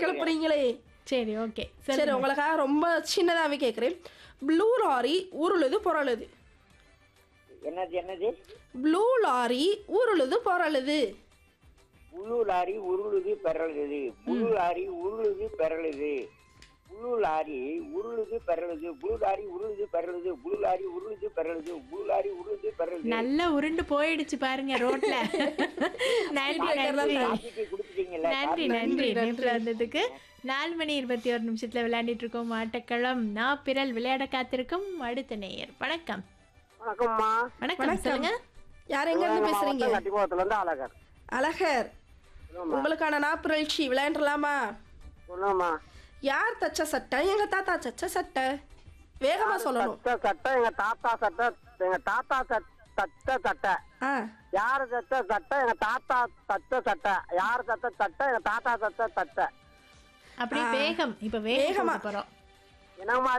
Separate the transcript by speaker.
Speaker 1: எழுப்புறீங்களே
Speaker 2: சரி ஓகே
Speaker 1: சரி உங்களுக்காக ரொம்ப சின்னதாவே கேக்குறேன் ப்ளூ லாரி உருளுது புரளுது
Speaker 3: என்னது என்னது
Speaker 1: ப்ளூ லாரி உருளுது புரளுது
Speaker 3: முழு லாரி உருளுது பெறலுது முழு லாரி உருளுது பெறலுது முழு லாரி உருளுது பெறலுது முழு லாரி உருளுது பெறலுது முழு லாரி உருளுது பெறலுது முழு லாரி உருளுது பெறலுது
Speaker 2: நல்லா உருண்டு போயிடுச்சு பாருங்க ரோட்ல நன்றி நன்றி
Speaker 3: காப்பிக்கு கொடுத்துட்டீங்கல்ல
Speaker 2: நன்றி நன்றி நேற்று வந்ததுக்கு நாலு மணி இருபத்தி ஒரு நிமிஷத்துல விளையாடிட்டு இருக்கோம் ஆட்டக்களம் நான் பிறல் விளையாட காத்திருக்கும் அடுத்த நேயர் வணக்கம்
Speaker 4: வணக்கம்மா
Speaker 2: வணக்கம் சொல்லுங்க
Speaker 1: யார் எங்க இருந்து பேசுறீங்க
Speaker 4: கட்டிக்குளத்துல இருந்து அழகர்
Speaker 1: அழகர் உங்களுக்கான நாப்புரட்சி விளையாண்டுலாமா
Speaker 4: சொல்லுங்கம்மா
Speaker 1: யார் தச்ச சட்டை எங்க தாத்தா தச்ச சட்டை வேகமா சொல்லணும்
Speaker 4: தச்ச சட்டை எங்க தாத்தா சட்டை எங்க தாத்தா சட்- தச்ச சட்டை
Speaker 1: ஆ
Speaker 4: யாரு தச்ச சட்டை எங்க தாத்தா தச்ச சட்டை யாரு தச்ச சட்டை எங்க தாத்தா தச்ச சட்டை
Speaker 2: அப்படி வேகம் இப்ப வேகம்
Speaker 1: வேகமா.
Speaker 2: கொடுக்க போறோம்
Speaker 4: என்னம்மா